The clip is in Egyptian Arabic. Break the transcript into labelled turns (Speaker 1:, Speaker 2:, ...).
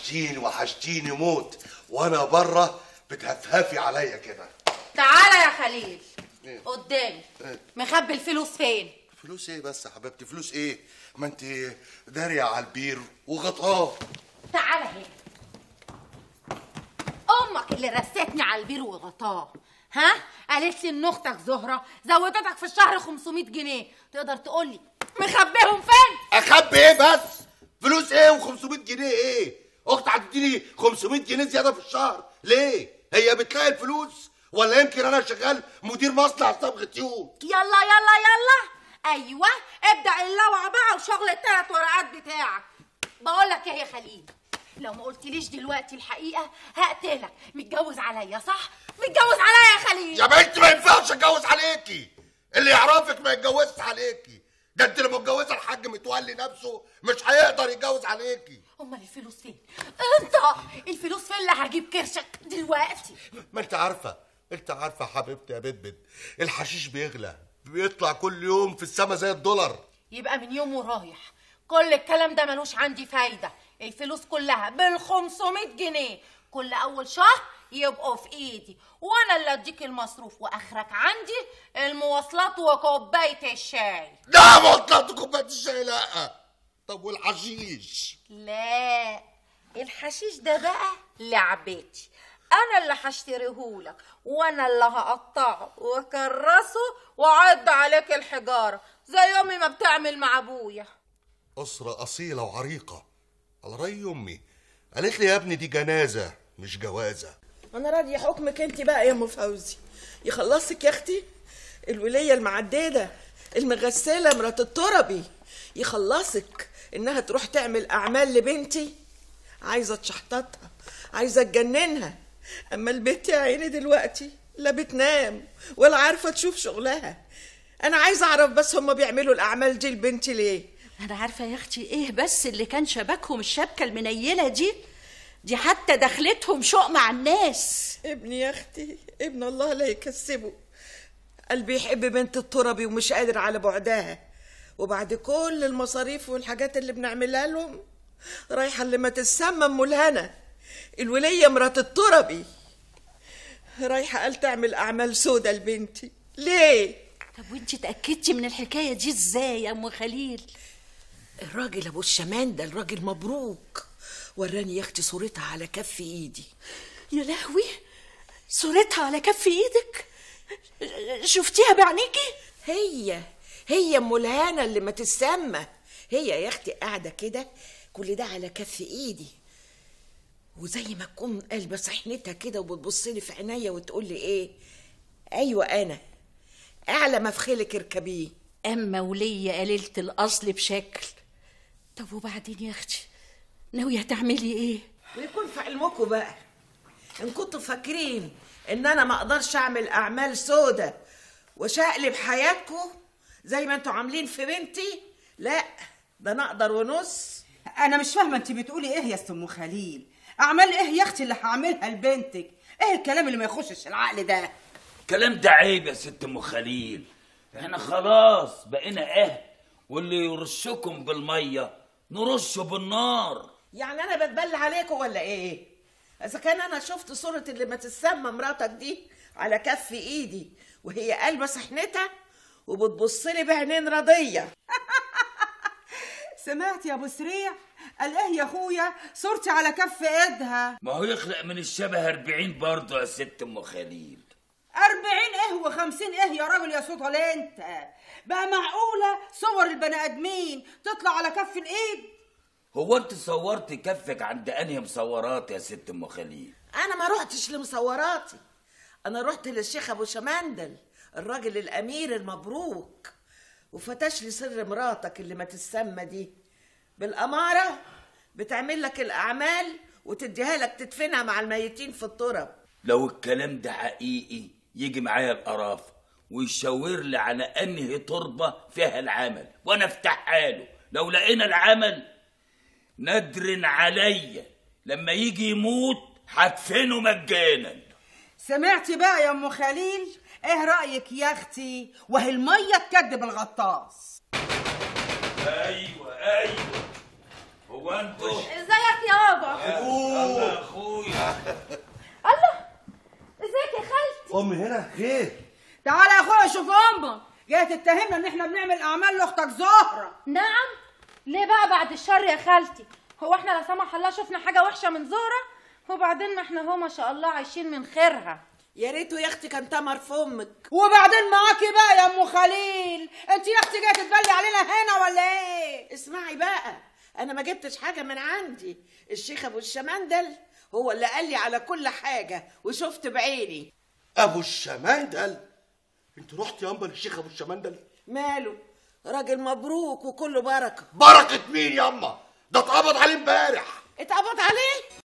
Speaker 1: وحشتيني وحشتيني موت وانا بره بتهفهفي عليا كده
Speaker 2: تعالى يا خليل
Speaker 1: إيه؟
Speaker 2: قدامي
Speaker 1: إيه؟
Speaker 2: مخبي الفلوس فين
Speaker 1: فلوس ايه بس يا حبيبتي فلوس ايه ما انت داريه على البير وغطاه
Speaker 2: تعالى هنا امك اللي رستني على البير وغطاه ها قالت لي ان اختك زهره زودتك في الشهر 500 جنيه تقدر تقول لي مخبيهم فين
Speaker 1: اخبي ايه بس فلوس ايه و500 جنيه ايه اختي هتديني 500 جنيه زياده في الشهر ليه هي بتلاقي الفلوس ولا يمكن انا شغال مدير مصنع صبغه يوم
Speaker 2: يلا يلا يلا ايوه ابدا اللوعه بقى وشغل الثلاث ورقات بتاعك بقول لك ايه يا خليل لو ما قلتليش دلوقتي الحقيقه هقتلك متجوز عليا صح متجوز عليا يا خليل
Speaker 1: يا بنت ما ينفعش اتجوز عليكي اللي يعرفك ما يتجوزش عليكي ده انت اللي متجوزه الحاج متولي نفسه مش هيقدر يتجوز عليكي
Speaker 2: امال الفلوس فين انت الفلوس فين اللي هجيب كرشك دلوقتي
Speaker 1: ما انت عارفه انت عارفه يا حبيبتي يا بت الحشيش بيغلى بيطلع كل يوم في السما زي الدولار
Speaker 2: يبقى من يوم ورايح كل الكلام ده ملوش عندي فايده الفلوس كلها بال 500 جنيه كل اول شهر يبقوا في ايدي وانا اللي اديك المصروف واخرك عندي المواصلات وكوبايه الشاي
Speaker 1: لا ما طلعت كوبايه الشاي لا طب والحشيش
Speaker 2: لا الحشيش ده بقى لعبتي انا اللي هشتريهولك وانا اللي هقطعه واكرسه واعد عليك الحجاره زي امي ما بتعمل مع ابويا
Speaker 1: أسرة أصيلة وعريقة على رأي أمي قالت لي يا ابني دي جنازة مش جوازة
Speaker 3: انا راضيه حكمك انت بقى يا ام فوزي يخلصك يا اختي الوليه المعدده المغسله مرات التربي يخلصك انها تروح تعمل اعمال لبنتي عايزه تشحططها عايزه تجننها اما البنت يا عيني دلوقتي لا بتنام ولا عارفه تشوف شغلها انا عايزه اعرف بس هما بيعملوا الاعمال دي لبنتي ليه
Speaker 4: انا عارفه يا اختي ايه بس اللي كان شبكهم الشبكه المنيله دي دي حتى دخلتهم شوق مع الناس
Speaker 3: ابني يا اختي ابن الله لا يكسبه قلبي يحب بنت التربي ومش قادر على بعدها وبعد كل المصاريف والحاجات اللي بنعملها لهم رايحه اللي ما تسمى ام الهنا الوليه مرات التربي رايحه قال تعمل اعمال سودة لبنتي ليه
Speaker 4: طب وانت اتاكدتي من الحكايه دي ازاي يا ام خليل
Speaker 3: الراجل ابو الشمان ده الراجل مبروك وراني يا اختي صورتها على كف ايدي
Speaker 4: يا لهوي صورتها على كف ايدك شفتيها بعينيكي
Speaker 3: هي هي ام الهنا اللي ما تسمى هي يا اختي قاعده كده كل ده على كف ايدي وزي ما تكون قلبه صحنتها كده وبتبص لي في عينيا وتقول لي ايه ايوه انا اعلى ما في خيلك اركبيه
Speaker 4: اما ولية قليلة الاصل بشكل طب وبعدين يا اختي ناويه تعملي ايه
Speaker 3: ويكون في علمكم بقى ان كنتوا فاكرين ان انا ما اقدرش اعمل اعمال سودة وشقلب حياتكم زي ما انتوا عاملين في بنتي لا ده انا اقدر ونص
Speaker 5: انا مش فاهمه انت بتقولي ايه يا است ام خليل اعمال ايه يا اختي اللي هعملها لبنتك ايه الكلام اللي ما يخشش العقل ده
Speaker 6: الكلام ده عيب يا ست ام خليل احنا خلاص بقينا اهل واللي يرشكم بالميه نرشه بالنار
Speaker 3: يعني انا بتبلى عليكم ولا ايه اذا كان انا شفت صورة اللي ما تسمى مراتك دي على كف ايدي وهي قلبة صحنتها وبتبص لي بعينين رضية
Speaker 5: سمعت يا ابو سريع قال ايه يا اخويا صورتي على كف ايدها
Speaker 6: ما هو يخلق من الشبه أربعين برضه يا ست ام خليل
Speaker 5: أربعين ايه وخمسين ايه يا راجل يا صوت ولا انت بقى معقولة صور البني ادمين تطلع على كف الايد
Speaker 6: هو انت صورت كفك عند انهي مصورات يا ست ام خليل
Speaker 3: انا ما رحتش لمصوراتي انا رحت للشيخ ابو شمندل الراجل الامير المبروك وفتش لي سر مراتك اللي ما تسمى دي بالاماره بتعمل لك الاعمال وتديها لك تدفنها مع الميتين في التراب
Speaker 6: لو الكلام ده حقيقي يجي معايا القرافه ويشاور لي على انهي تربه فيها العمل وانا افتحها له لو لقينا العمل ندرن عليا لما يجي يموت هدفنه مجانا
Speaker 5: سمعتي بقى يا ام خليل ايه رايك يا اختي وهي الميه تكدب الغطاس
Speaker 6: ايوه ايوه هو انتوا
Speaker 2: ازيك يابا
Speaker 6: الله يا اخويا
Speaker 2: الله ازيك يا خالتي
Speaker 1: امي هنا خير
Speaker 5: تعالى يا اخويا شوف امك جايه تتهمنا ان احنا بنعمل اعمال لاختك زهره
Speaker 2: نعم ليه بقى بعد الشر يا خالتي هو احنا لا سمح الله شفنا حاجه وحشه من زهره وبعدين ما احنا هو ما شاء الله عايشين من خيرها
Speaker 3: يا ريته يا اختي كان تمر في امك
Speaker 5: وبعدين معاكي بقى يا ام خليل انت يا اختي جايه تتبلي علينا هنا ولا ايه
Speaker 3: اسمعي بقى انا ما جبتش حاجه من عندي الشيخ ابو الشمندل هو اللي قال لي على كل حاجه وشفت بعيني
Speaker 1: ابو الشمندل انت رحت يا امبا للشيخ ابو الشمندل
Speaker 3: ماله راجل مبروك وكله بركه
Speaker 1: بركه مين يا اما ده اتقبض عليه امبارح
Speaker 3: اتقبض عليه